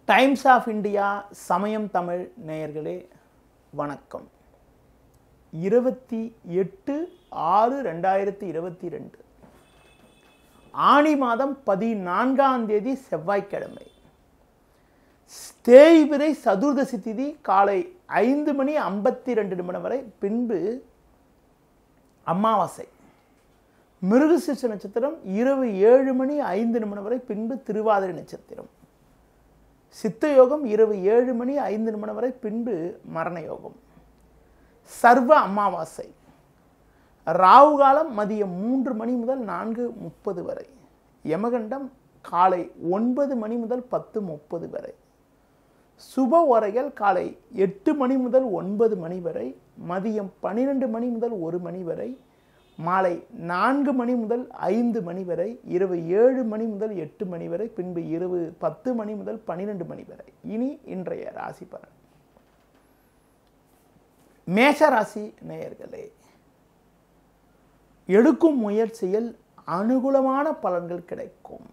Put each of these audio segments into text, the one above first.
times of India சமயம் தமிழ் நேயர்களே வணக்கம் இருபத்தி எட்டு ஆறு ரெண்டாயிரத்தி இருபத்தி ரெண்டு ஆணி மாதம் பதினான்காம் தேதி செவ்வாய்க்கிழமை தேய்பிரை சதுர்தசி திதி காலை ஐந்து மணி ஐம்பத்தி ரெண்டு நிமிடம் வரை பின்பு அமாவாசை மிருகசிருஷ நட்சத்திரம் இரவு ஏழு மணி ஐந்து நிமிடம் வரை பின்பு திருவாதிரை நட்சத்திரம் சித்த யோகம் இரவு ஏழு மணி ஐந்து நிமிடம் வரை பின்பு மரண யோகம் சர்வ அமாவாசை ராகு காலம் மதியம் மூன்று மணி முதல் நான்கு முப்பது வரை யமகண்டம் காலை ஒன்பது மணி முதல் பத்து முப்பது வரை சுப உரைகள் காலை எட்டு மணி முதல் ஒன்பது மணி வரை மதியம் பன்னிரெண்டு மணி முதல் ஒரு மணி வரை மாலை நான்கு மணி முதல் ஐந்து மணி வரை இரவு ஏழு மணி முதல் எட்டு மணி வரை பின்பு இரவு பத்து மணி முதல் பன்னிரெண்டு மணி வரை இனி இன்றைய ராசி பலன் மேஷ ராசி நேயர்களே எடுக்கும் முயற்சியில் அனுகூலமான பலன்கள் கிடைக்கும்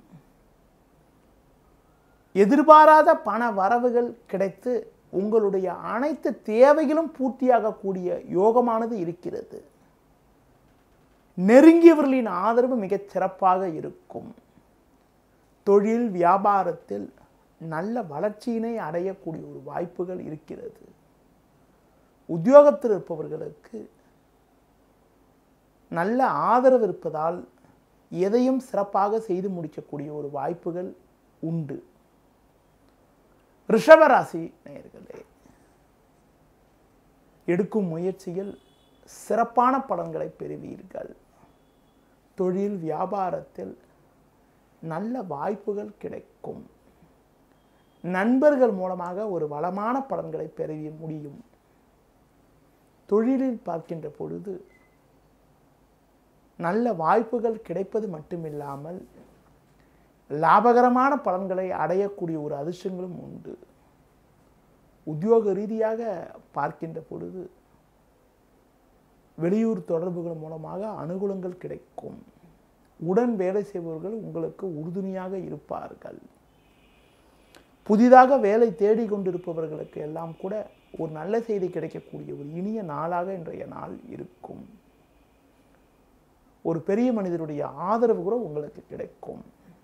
எதிர்பாராத பண வரவுகள் கிடைத்து உங்களுடைய அனைத்து தேவைகளும் பூர்த்தியாகக்கூடிய யோகமானது இருக்கிறது நெருங்கியவர்களின் ஆதரவு மிகச் சிறப்பாக இருக்கும் தொழில் வியாபாரத்தில் நல்ல வளர்ச்சியினை அடையக்கூடிய ஒரு வாய்ப்புகள் இருக்கிறது உத்தியோகத்தில் இருப்பவர்களுக்கு நல்ல ஆதரவு இருப்பதால் எதையும் சிறப்பாக செய்து முடிக்கக்கூடிய ஒரு வாய்ப்புகள் உண்டு ரிஷபராசி நேயர்களே எடுக்கும் முயற்சியில் சிறப்பான பலன்களை பெறுவீர்கள் தொழில் வியாபாரத்தில் நல்ல வாய்ப்புகள் கிடைக்கும் நண்பர்கள் மூலமாக ஒரு வளமான பலன்களை பெற முடியும் தொழிலில் பார்க்கின்ற பொழுது நல்ல வாய்ப்புகள் கிடைப்பது மட்டுமில்லாமல் லாபகரமான பலன்களை அடையக்கூடிய ஒரு அதிர்ஷ்டங்களும் உண்டு உத்தியோக ரீதியாக பார்க்கின்ற பொழுது வெளியூர் தொடர்புகள் மூலமாக அனுகூலங்கள் கிடைக்கும் உடன் வேலை செய்பவர்கள் உங்களுக்கு உறுதுணையாக இருப்பார்கள் புதிதாக வேலை தேடிக் கொண்டிருப்பவர்களுக்கு எல்லாம் கூட ஒரு நல்ல செய்தி கிடைக்கக்கூடிய ஒரு இனிய நாளாக இன்றைய நாள் இருக்கும் ஒரு பெரிய மனிதருடைய ஆதரவு கூட உங்களுக்கு கிடைக்கும்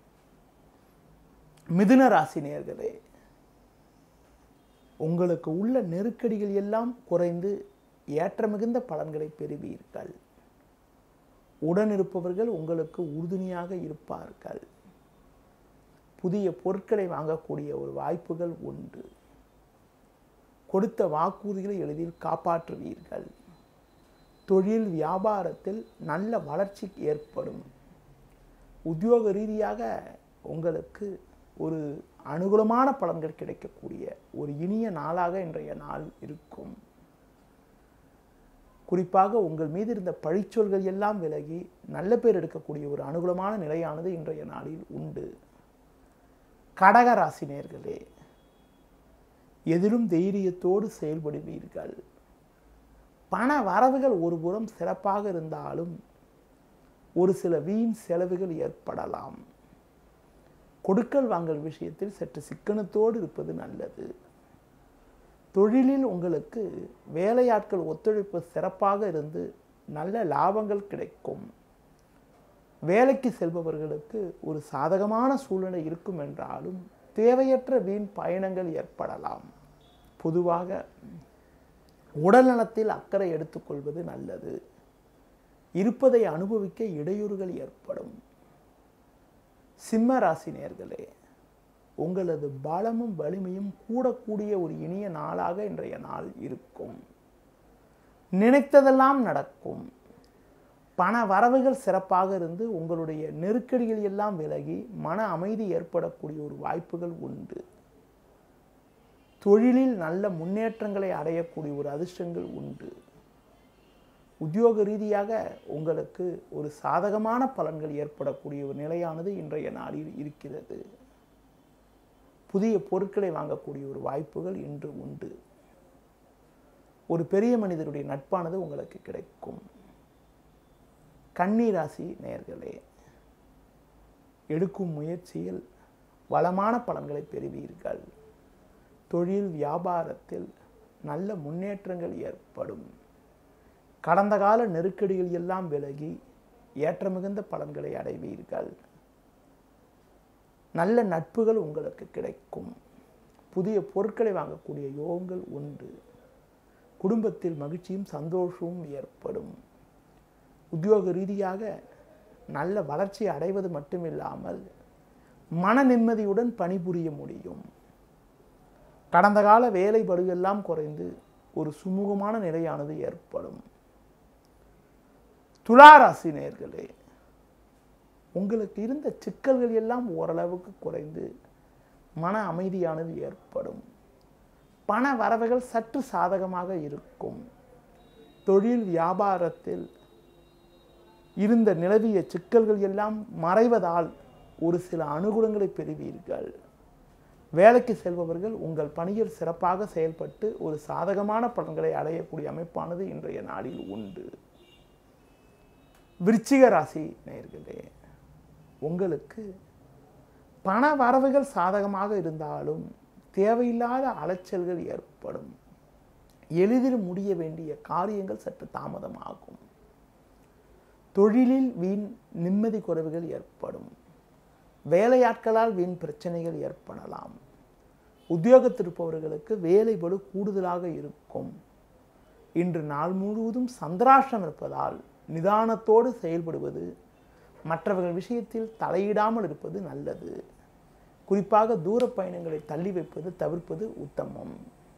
மிதுன ராசி நேர்களே உங்களுக்கு உள்ள நெருக்கடிகள் எல்லாம் குறைந்து ஏற்ற மிகுந்த பலன்களை பெறுவீர்கள் உடன் இருப்பவர்கள் உங்களுக்கு உறுதுணையாக இருப்பார்கள் புதிய பொருட்களை வாங்கக்கூடிய ஒரு வாய்ப்புகள் உண்டு கொடுத்த வாக்குறுதிகளை எளிதில் காப்பாற்றுவீர்கள் தொழில் வியாபாரத்தில் நல்ல வளர்ச்சி ஏற்படும் உத்தியோக ரீதியாக உங்களுக்கு ஒரு அனுகூலமான பலன்கள் கிடைக்கக்கூடிய ஒரு இனிய நாளாக இன்றைய நாள் இருக்கும் குறிப்பாக உங்கள் மீது இருந்த பழிச்சொல்கள் எல்லாம் விலகி நல்ல பேர் எடுக்கக்கூடிய ஒரு அனுகூலமான நிலையானது இன்றைய நாளில் உண்டு கடக ராசி நேர்களே எதிலும் தைரியத்தோடு செயல்படுவீர்கள் பண வரவுகள் ஒரு புறம் சிறப்பாக இருந்தாலும் ஒரு சில வீண் செலவுகள் ஏற்படலாம் கொடுக்கல் வாங்கல் விஷயத்தில் சற்று சிக்கனத்தோடு இருப்பது நல்லது தொழிலில் உங்களுக்கு வேலையாட்கள் ஒத்துழைப்பு சிறப்பாக இருந்து நல்ல லாபங்கள் கிடைக்கும் வேலைக்கு செல்பவர்களுக்கு ஒரு சாதகமான சூழ்நிலை இருக்கும் என்றாலும் தேவையற்ற வீண் பயணங்கள் ஏற்படலாம் பொதுவாக உடல் நலத்தில் அக்கறை எடுத்துக்கொள்வது நல்லது இருப்பதை அனுபவிக்க இடையூறுகள் ஏற்படும் சிம்ம ராசி நேர்களே உங்களது பலமும் வலிமையும் கூடக்கூடிய ஒரு இனிய நாளாக இன்றைய நாள் இருக்கும் நினைத்ததெல்லாம் நடக்கும் பண வரவுகள் சிறப்பாக இருந்து உங்களுடைய நெருக்கடிகள் எல்லாம் விலகி மன அமைதி ஏற்படக்கூடிய ஒரு வாய்ப்புகள் உண்டு தொழிலில் நல்ல முன்னேற்றங்களை அடையக்கூடிய ஒரு அதிர்ஷ்டங்கள் உண்டு உத்தியோக ரீதியாக உங்களுக்கு ஒரு சாதகமான பலன்கள் ஏற்படக்கூடிய ஒரு நிலையானது இன்றைய நாளில் இருக்கிறது புதிய பொருட்களை வாங்கக்கூடிய ஒரு வாய்ப்புகள் இன்று உண்டு ஒரு பெரிய மனிதருடைய நட்பானது உங்களுக்கு கிடைக்கும் கண்ணீராசி நேர்களே எடுக்கும் முயற்சியில் வளமான பலன்களை பெறுவீர்கள் தொழில் வியாபாரத்தில் நல்ல முன்னேற்றங்கள் ஏற்படும் கடந்த கால நெருக்கடிகள் எல்லாம் விலகி ஏற்றமிகுந்த பலன்களை அடைவீர்கள் நல்ல நட்புகள் உங்களுக்கு கிடைக்கும் புதிய பொருட்களை வாங்கக்கூடிய யோகங்கள் உண்டு குடும்பத்தில் மகிழ்ச்சியும் சந்தோஷமும் ஏற்படும் உத்தியோக ரீதியாக நல்ல வளர்ச்சி அடைவது மட்டுமில்லாமல் மன நிம்மதியுடன் பணிபுரிய முடியும் கடந்த கால வேலை படுவெல்லாம் குறைந்து ஒரு சுமூகமான நிலையானது ஏற்படும் துளாராசி நேர்களே உங்களுக்கு இருந்த சிக்கல்கள் எல்லாம் ஓரளவுக்கு குறைந்து மன அமைதியானது ஏற்படும் பண வரவுகள் சற்று சாதகமாக இருக்கும் தொழில் வியாபாரத்தில் இருந்த நிலவிய சிக்கல்கள் எல்லாம் மறைவதால் ஒரு சில அனுகூலங்களை பெறுவீர்கள் வேலைக்கு செல்பவர்கள் உங்கள் பணியில் சிறப்பாக செயல்பட்டு ஒரு சாதகமான பலன்களை அடையக்கூடிய அமைப்பானது இன்றைய நாளில் உண்டு விருச்சிக ராசி நேர்களே உங்களுக்கு பண வரவுகள் சாதகமாக இருந்தாலும் தேவையில்லாத அலைச்சல்கள் ஏற்படும் எளிதில் முடிய வேண்டிய காரியங்கள் சற்று தாமதமாகும் தொழிலில் வீண் நிம்மதி குறைவுகள் ஏற்படும் வேலையாட்களால் வீண் பிரச்சனைகள் ஏற்படலாம் உத்தியோகத்திருப்பவர்களுக்கு வேலை பளு கூடுதலாக இருக்கும் இன்று நாள் முழுவதும் சந்திராஷ்டம் இருப்பதால் நிதானத்தோடு செயல்படுவது மற்றவர்கள் விஷயத்தில் தலையிடாமல் இருப்பது நல்லது குறிப்பாக தூர பயணங்களை தள்ளி வைப்பது தவிர்ப்பது உத்தமம்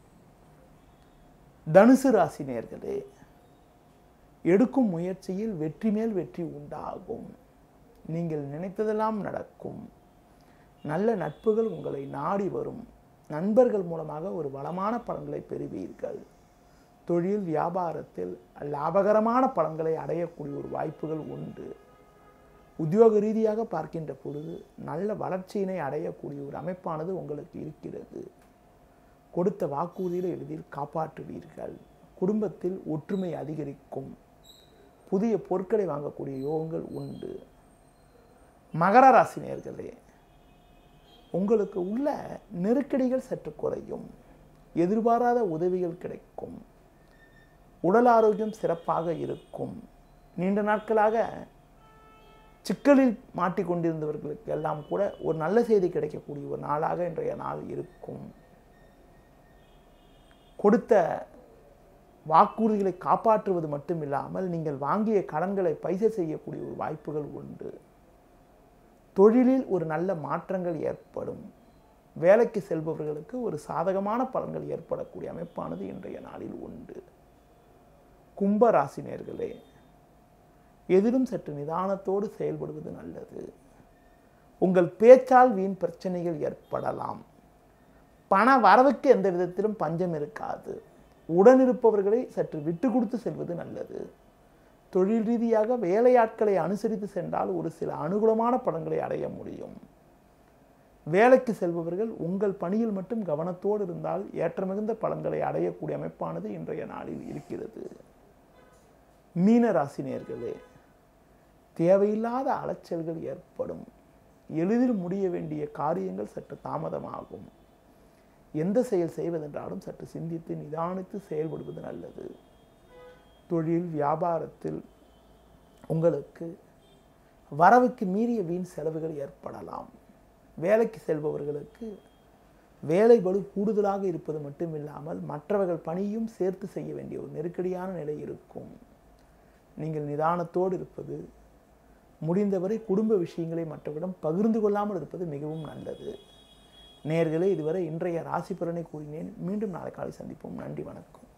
தனுசு ராசி நேர்களே எடுக்கும் முயற்சியில் வெற்றி மேல் வெற்றி உண்டாகும் நீங்கள் நினைத்ததெல்லாம் நடக்கும் நல்ல நட்புகள் உங்களை நாடி வரும் நண்பர்கள் மூலமாக ஒரு வளமான பலன்களை பெறுவீர்கள் தொழில் வியாபாரத்தில் லாபகரமான பலன்களை அடையக்கூடிய ஒரு வாய்ப்புகள் உண்டு உத்தியோக ரீதியாக பார்க்கின்ற பொழுது நல்ல வளர்ச்சியினை அடையக்கூடிய ஒரு அமைப்பானது உங்களுக்கு இருக்கிறது கொடுத்த வாக்குறுதியில் எளிதில் காப்பாற்றுவீர்கள் குடும்பத்தில் ஒற்றுமை அதிகரிக்கும் புதிய பொருட்களை வாங்கக்கூடிய யோகங்கள் உண்டு மகர ராசி நேர்களே உங்களுக்கு உள்ள நெருக்கடிகள் சற்று குறையும் எதிர்பாராத உதவிகள் கிடைக்கும் உடல் ஆரோக்கியம் சிறப்பாக இருக்கும் நீண்ட நாட்களாக சிக்கலில் மாட்டிக்கொண்டிருந்தவர்களுக்கு எல்லாம் கூட ஒரு நல்ல செய்தி கிடைக்கக்கூடிய ஒரு நாளாக இன்றைய நாள் இருக்கும் கொடுத்த வாக்குறுதிகளை காப்பாற்றுவது மட்டுமில்லாமல் நீங்கள் வாங்கிய கடன்களை பைசை செய்யக்கூடிய ஒரு வாய்ப்புகள் உண்டு தொழிலில் ஒரு நல்ல மாற்றங்கள் ஏற்படும் வேலைக்கு செல்பவர்களுக்கு ஒரு சாதகமான பலன்கள் ஏற்படக்கூடிய அமைப்பானது இன்றைய நாளில் உண்டு கும்ப ராசினியர்களே எதிலும் சற்று நிதானத்தோடு செயல்படுவது நல்லது உங்கள் பேச்சால் வீண் பிரச்சனைகள் ஏற்படலாம் பண வரவுக்கு எந்த விதத்திலும் பஞ்சம் இருக்காது உடனிருப்பவர்களை சற்று விட்டு கொடுத்து செல்வது நல்லது தொழில் ரீதியாக வேலையாட்களை அனுசரித்து சென்றால் ஒரு சில அனுகூலமான பலன்களை அடைய முடியும் வேலைக்கு செல்பவர்கள் உங்கள் பணியில் மட்டும் கவனத்தோடு இருந்தால் ஏற்றமிகுந்த பலன்களை அடையக்கூடிய அமைப்பானது இன்றைய நாளில் இருக்கிறது மீன ராசினியர்களே தேவையில்லாத அலைச்சல்கள் ஏற்படும் எளிதில் முடிய வேண்டிய காரியங்கள் சற்று தாமதமாகும் எந்த செயல் செய்வதென்றாலும் சற்று சிந்தித்து நிதானித்து செயல்படுவது நல்லது தொழில் வியாபாரத்தில் உங்களுக்கு வரவுக்கு மீறிய வீண் செலவுகள் ஏற்படலாம் வேலைக்கு செல்பவர்களுக்கு வேலை பளு கூடுதலாக இருப்பது மட்டுமில்லாமல் மற்றவர்கள் பணியும் சேர்த்து செய்ய வேண்டிய ஒரு நெருக்கடியான நிலை இருக்கும் நீங்கள் நிதானத்தோடு இருப்பது முடிந்தவரை குடும்ப விஷயங்களை மற்றவரிடம் பகிர்ந்து கொள்ளாமல் இருப்பது மிகவும் நல்லது நேர்களே இதுவரை இன்றைய ராசி பலனை கூறினேன் மீண்டும் நாளை காலை சந்திப்போம் நன்றி வணக்கம்